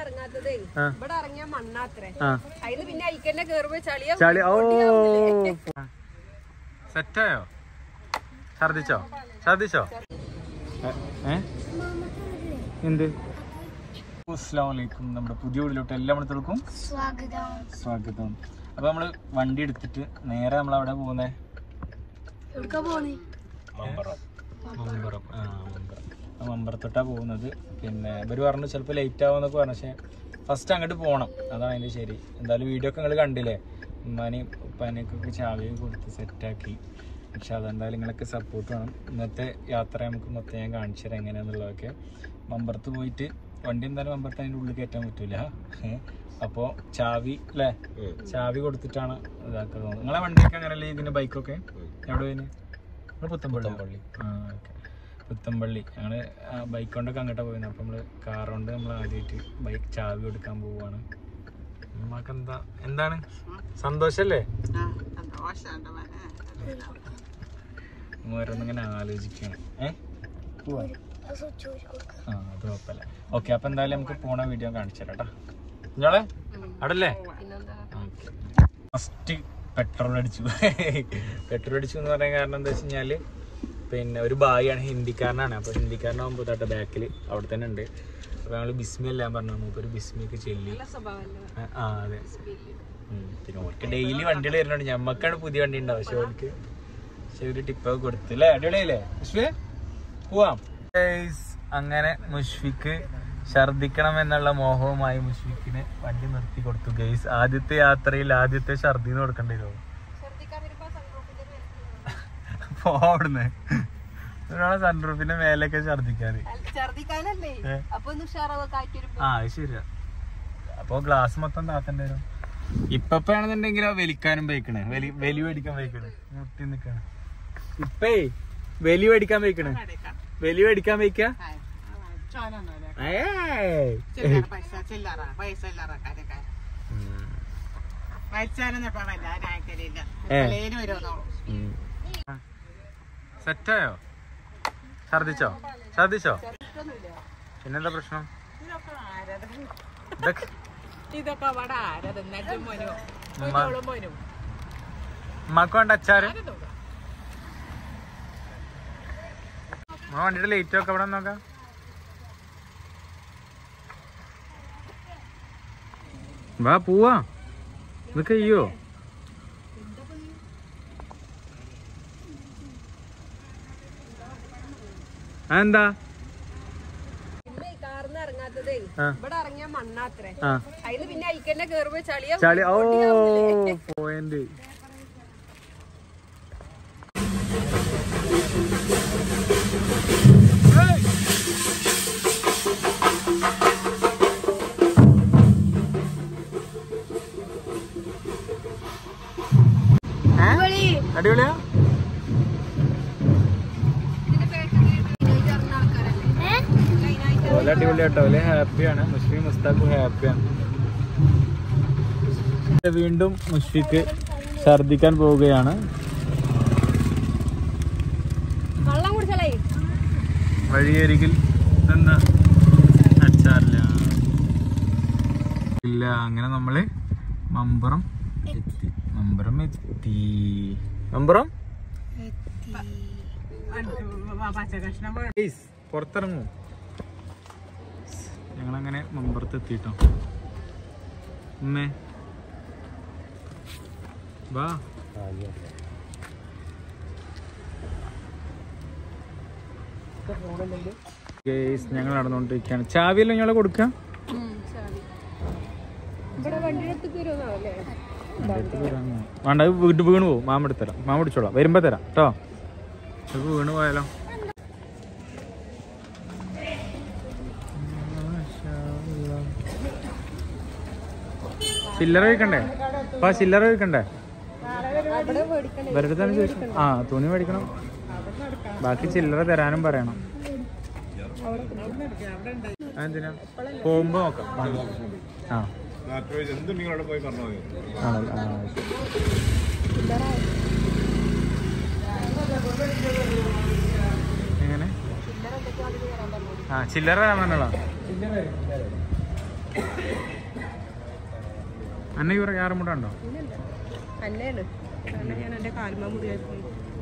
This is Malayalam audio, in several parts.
ഇറങ്ങാത്തതേ ആ. ഇവിടെ ഇറങ്ങിയ മണ്ണാത്രേ ആ അതിന് പിന്നെ അയിക്കന്നെ കേറുമ്പോ ചളിയ ചളി ഓ സെറ്റായോ ഛർദിച്ചോ ഛർദിച്ചോ ഏ എന്ത് അസ്സലാമലൈക്കും നമ്മുടെ പുതിയ വീട്ടിലോട്ട് എല്ലാ മണിത്തോൾക്കും സ്വാഗതം സ്വാഗതം അപ്പൊ നമ്മള് വണ്ടി എടുത്തിട്ട് നേരെ നമ്മൾ അവിടെ പോകുന്നേ എവിടുക്ക പോണേ മമ്പറം മമ്പറം ആ മമ്പറം ആ മമ്പറത്തോട്ടാ പോകുന്നത് പിന്നെ ഇവര് പറഞ്ഞു ചിലപ്പോൾ ലേറ്റ് ആവുമെന്നൊക്കെ പറഞ്ഞു പക്ഷേ ഫസ്റ്റ് അങ്ങോട്ട് പോകണം അതാണ് അതിൻ്റെ ശരി എന്തായാലും വീഡിയോ ഒക്കെ നിങ്ങൾ കണ്ടില്ലേ ഉമ്മാനെയും ഉപ്പാനെയൊക്കെ ചാവിയും കൊടുത്ത് സെറ്റാക്കി പക്ഷെ അതെന്തായാലും നിങ്ങളൊക്കെ സപ്പോർട്ട് വേണം ഇന്നത്തെ യാത്ര നമുക്ക് മൊത്തം ഞാൻ കാണിച്ചു തരാം എങ്ങനെയാണെന്നുള്ളതൊക്കെ മമ്പറത്ത് പോയിട്ട് വണ്ടി എന്തായാലും മമ്പറത്ത് അതിൻ്റെ ഉള്ളിൽ കയറ്റാൻ പറ്റൂല അപ്പോൾ ചാവി അല്ലേ ചാവി കൊടുത്തിട്ടാണ് ഇതാക്കുന്നത് നിങ്ങളെ വണ്ടിയൊക്കെ അങ്ങനെയല്ലേ ഇതിൻ്റെ ബൈക്കൊക്കെ എവിടെ പോയിന് നിങ്ങൾ പുത്തമ്പള്ളി പള്ളി ആ ഓക്കെ പുത്തമ്പള്ളി ഞങ്ങൾ ബൈക്ക് കൊണ്ടൊക്കെ അങ്ങോട്ടാണ് പോയത് അപ്പം നമ്മൾ കാർ കൊണ്ട് നമ്മൾ ആദ്യമായിട്ട് ബൈക്ക് ചാവി കൊടുക്കാൻ പോവുകയാണ് നമുക്ക് എന്താ എന്താണ് സന്തോഷല്ലേ ഓരോന്നിങ്ങനെ ആലോചിക്കുകയാണ് ഏ പോവാ ആ അത് കുഴപ്പമില്ല ഓക്കെ അപ്പം എന്തായാലും നമുക്ക് പോണ വീഡിയോ കാണിച്ചു തരാം കേട്ടോ നിങ്ങളെ അവിടല്ലേ പിന്നെന്താ ഫസ്റ്റ് പെട്രോൾ അടിച്ചു പെട്രോൾ അടിച്ചു എന്ന് പറയാൻ കാരണം എന്താ വെച്ച് കഴിഞ്ഞാല് പിന്നെ ഒരു ബായിയാണ് ഹിന്ദിക്കാരനാണ് അപ്പോൾ ഹിന്ദിക്കാരനാകുമ്പോൾ തൊട്ട് ബാക്കിൽ അവിടെ തന്നെ ഉണ്ട് അപ്പോൾ ഞങ്ങൾ ബിസ്മി എല്ലാം പറഞ്ഞു മൂപ്പര് ബിസ്മിയൊക്കെ ചെല്ലി നല്ല സ്വഭാവമല്ലേ ആ, ആ അതെ ഉം. പിന്നെ ഓർക്ക് ഡെയിലി വണ്ടികൾ വരുന്നുണ്ട് ഞമ്മക്കാണ് പുതിയ വണ്ടി ഉണ്ടാവും പക്ഷെ ഓർക്ക് പക്ഷെ ഒരു ടിപ്പൊക്കെ കൊടുത്തു അല്ലേ അടിപൊളിയല്ലേ മുഷ്ഫി പോവാം Guys, അങ്ങനെ മുഷ്ഫിക്ക് ഛർദിക്കണം എന്നുള്ള മോഹവുമായി മുഷ്ഫിക്കിന് വണ്ടി നിർത്തി കൊടുത്തു ഗെയ്സ് ആദ്യത്തെ യാത്രയിൽ ആദ്യത്തെ ഛർദിന്ന് കൊടുക്കേണ്ടി വരും ഛർദിക്കാൻ വരുമ്പോ സൺറൂഫിന്റെ മേലെ പോടുന്നേ ഒരാളെ സൺറൂഫിന്റെ മേലൊക്കെ ഛർദിക്കാന് ഛർദിക്കാനല്ലേ ഏ. അപ്പൊ ഒന്ന് ഉഷാറാവോ കാറ്റൊരു ആ അത് ശരിയാ അപ്പൊ ഗ്ലാസ് മൊത്തം താത്തണ്ടി വരും ഇപ്പഴാണെന്നുണ്ടെങ്കിലോ വലിക്കാനും വയ്ക്കണേ വലി വലി മേടിക്കാൻ വയ്ക്കണേ മുട്ടി നിക്കണേ ഇപ്പേ വലി മേടിക്കാൻ വയ്ക്കണേ വലി മേടിക്കാൻ വയ്ക്ക സെറ്റായോ ഛർദിച്ചോ ഛർദിച്ചോ പിന്നെന്താ പ്രശ്നം ഇതൊക്കെ ഇതൊക്കെ അവിടെ ആരത് നെല്ലും മോനും ഉമ്മ- മോളും മോനും ഉമ്മാക്ക് വേണ്ട അച്ചാറ് ഉമ്മ വണ്ടിയുടെ ലേറ്റ് ഒക്കെ ഇവിടെ നോക്കാം വാ പോവാ ഇതൊക്കെ അയ്യോ എന്താ കാർന്ന് ഇറങ്ങാത്തതേ ആ. ഇവിടെ ഇറങ്ങിയ മണ്ണാത്രേ ആ അതിന് പിന്നെ അയിക്കന്നെ കേറുമ്പോ ചളിയ ചളി ഓ പോയിന്റ് അടിപൊളിയാ ഓല അടിപൊളിയാട്ടോ ഓല ഹാപ്പിയാണ് മുസ്ലിം മുസ്താഖും ഹാപ്പിയാണ് വീണ്ടും മുഷ്ഫിക്ക് ഛർദിക്കാൻ പോവുകയാണ് വെള്ളം കുടിച്ചാലേ വഴിയരികിൽ ഇതെന്താ അച്ചാറില്ല ഇല്ല അങ്ങനെ നമ്മള് മമ്പുറം എത്തി മമ്പുറം എത്തി മമ്പുറം പച്ചകഷ്ണം Guys, പുറത്തിറങ്ങും ഞങ്ങളങ്ങനെ മമ്പുറത്ത് എത്തിട്ടോ ഉമ്മേ വാ ഗേസ് ഞങ്ങൾ നടന്നുകൊണ്ടിരിക്കുകയാണ് ചാവിയല്ലോ ഞങ്ങളെ കൊടുക്കാം ഇവിടെ വണ്ടി എടുത്ത് തരുമെന്നാവല്ലേ വേണ്ട അത് വീട്ടിൽ വീണ് പോകും മാമ എടുത്തരാം മാമ പിടിച്ചോളാം വരുമ്പോ തരാം കേട്ടോ അത് വീണ് പോയാലോ ചില്ലറ വെക്കണ്ടേ അപ്പൊ ആ ചില്ലറ വെക്കണ്ടേ അവിടെ മേടിക്കണേ ഇവരുടെ തന്നെ ചോദിച്ചു ആ തുണി മേടിക്കണം ബാക്കി ചില്ലറ തരാനും പറയണം അതെന്തിനാ പോകുമ്പോ നോക്കാം ആ ആണല്ലോ ആ ശരി. എങ്ങനെ ആ ചില്ലറ തരാൻ പറഞ്ഞോളാം അന്നെ ഇവർ യാറമുണ്ടോ അന്നെയാണ് കാരണം ഞാൻ എന്റെ കാൽമ മുറിയാക്കി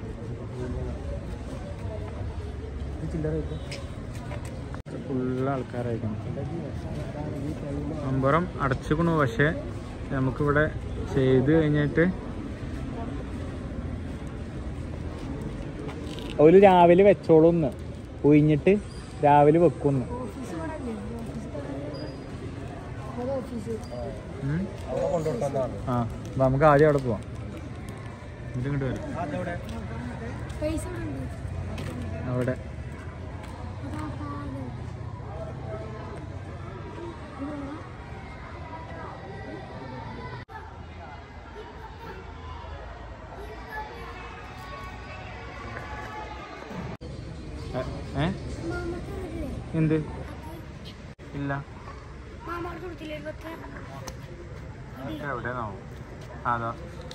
ഫുള്ള് ആൾക്കാരായിരിക്കണം നമ്പറും അടച്ചുക്കണു പക്ഷെ നമുക്കിവിടെ ചെയ്ത് കഴിഞ്ഞിട്ട് ഒരു രാവിലെ വെച്ചോളൂന്ന് ഒഴിഞ്ഞിട്ട് രാവിലെ വെക്കുന്നു ഓഫീസ് ഇവിടെ അല്ലേ ഓഫീസ് ഉം. ആ അപ്പൊ നമുക്ക് ആദ്യം അവിടെ പോവാം എന്നിട്ട് ഇങ്ങോട്ട് വരാം പൈസ ഇവിടെ ഉണ്ട് അവിടെ അതാ പാല് എ- ഏ എന്ത് ഇല്ല മാമാർക്ക് കൊടുത്തില്ലേ പത്ത് എവിടെ നാവും അതാ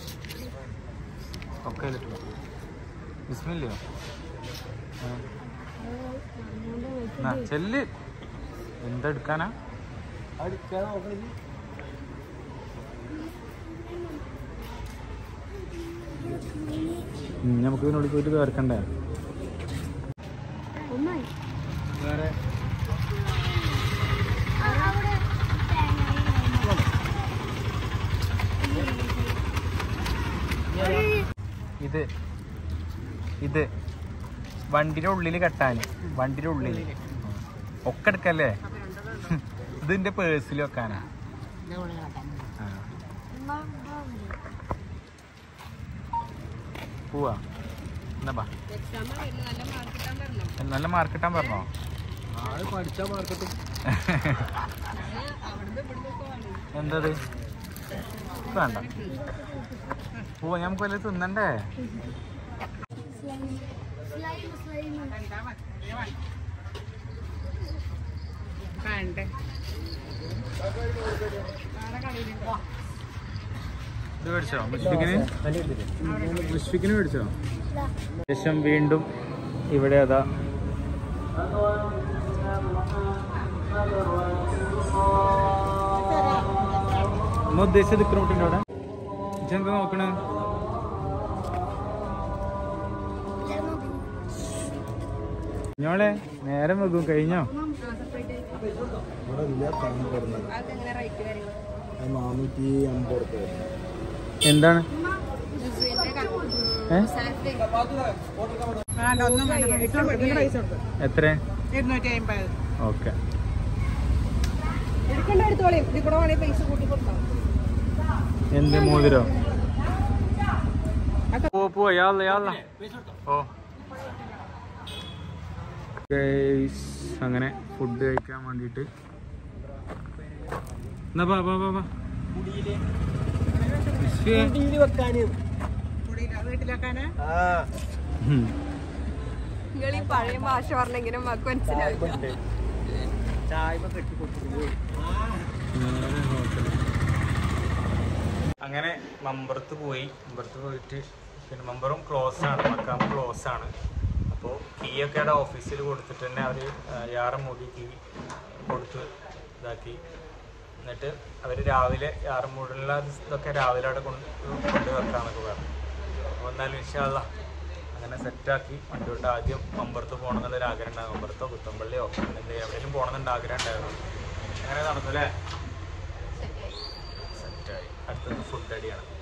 ഒക്കെ അതിലിട്ടു വിസ്മില്ലയോ ചെല്ല് എന്താ എടുക്കാനാ ഉം, നമുക്ക് ഇതിനുള്ളിൽ പോയിട്ട് കേർക്കണ്ടേ ഒന്നായി വേറെ അവിടെ ഇത് ഇത് വണ്ടിയുടെ ഉള്ളിൽ കെട്ടാൻ വണ്ടിയുടെ ഉള്ളിൽ ഒക്കെ എടുക്കല്ലേ ഇതിന്റെ പേഴ്സിൽ വെക്കാനാ ആ. പോവാ എന്നാ ബാ എക്സാം നല്ല മാർക്ക് കിട്ടാൻ പറഞ്ഞു നല്ല മാർക്ക് കിട്ടാൻ പറഞ്ഞോ എന്തത് വേണ്ട പോവാ നമുക്ക് വല്ല തിന്നണ്ടേ സ്ലൈം സ്ലൈം സ്ലൈം കണ്ടേ ഇത് മേടിച്ചോ മുഷ്ഫിക്കിന് മുഷ്ഫിക്കിന് മേടിച്ചോ ശേഷം വീണ്ടും ഇവിടെ അതാ നമ്മ ഉദ്ദേശിച്ച ദിക്രമുട്ടിൻ്റെ അവിടെ ഇജെന്താ നോക്കണേ ഞോളെ നേരം വെക്കും കഴിഞ്ഞോ അതെങ്ങനെ റേറ്റ് കാര്യങ്ങൾ നാനൂറ്റി അമ്പത് റുപ്യ എന്താണ് ഏ വേണ്ട ഒന്നും വേണ്ട പൈസ കൊടുക്ക്. ഇതിന് പൈസ കൊടുക്ക്. എത്ര ഇരുന്നൂറ്റി അമ്പത് ഓക്കെ എടുക്കേണ്ട എടുത്തോളയും ഇതിൽ കൂടെ വേണമെങ്കിൽ പൈസ കൂട്ടി കൊടുക്കാം എന്ത് മോതിരോ പോ പോ യാല്ല യാല്ല ഓ Guys, അങ്ങനെ ഫുഡ് കഴിക്കാൻ വേണ്ടിയിട്ട് എന്നാ ബാ ബാ ബാ ബാ വിശ്വേ. കുടിയില്ല വീട്ടിലേക്കാണ് ഉം. നിങ്ങൾ ഈ പഴയ ഭാഷ പറഞ്ഞെങ്കിലും നമുക്ക് മനസ്സിലാവില്ല നേരെ hotel. അങ്ങനെ മമ്പറത്ത് പോയി മമ്പറത്ത് പോയിട്ട് പിന്നെ മമ്പറും ക്ലോസ് ആണ് മക്കാം ക്ലോസ് ആണ് അപ്പോൾ കീ ഒക്കെ അവിടെ ഓഫീസിൽ കൊടുത്തിട്ട് തന്നെ അവർ യാറമൂടി കീ കൊടുത്ത് ഇതാക്കി എന്നിട്ട് അവർ രാവിലെ യാറമൂടിലുള്ള ഇതൊക്കെ രാവിലെ അവിടെ കൊണ്ട് കൊണ്ട് വെക്കാന്നൊക്കെ പറഞ്ഞു അപ്പോൾ എന്നാലും ഇൻഷാല്ല അങ്ങനെ സെറ്റാക്കി വണ്ടി തൊട്ട് ആദ്യം മമ്പറത്ത് പോകണം എന്നുള്ളൊരു ആഗ്രഹം ഉണ്ടായിരുന്നു മമ്പറത്തോ കുത്തമ്പള്ളിയോ എന്തെങ്കിലും എവിടെയെങ്കിലും പോകണം എന്നുണ്ട് ആഗ്രഹം ഉണ്ടായിരുന്നു അങ്ങനെ നടന്നു അല്ലേ സെറ്റായി അടുത്തത് ഫുഡ് അടിയാണ്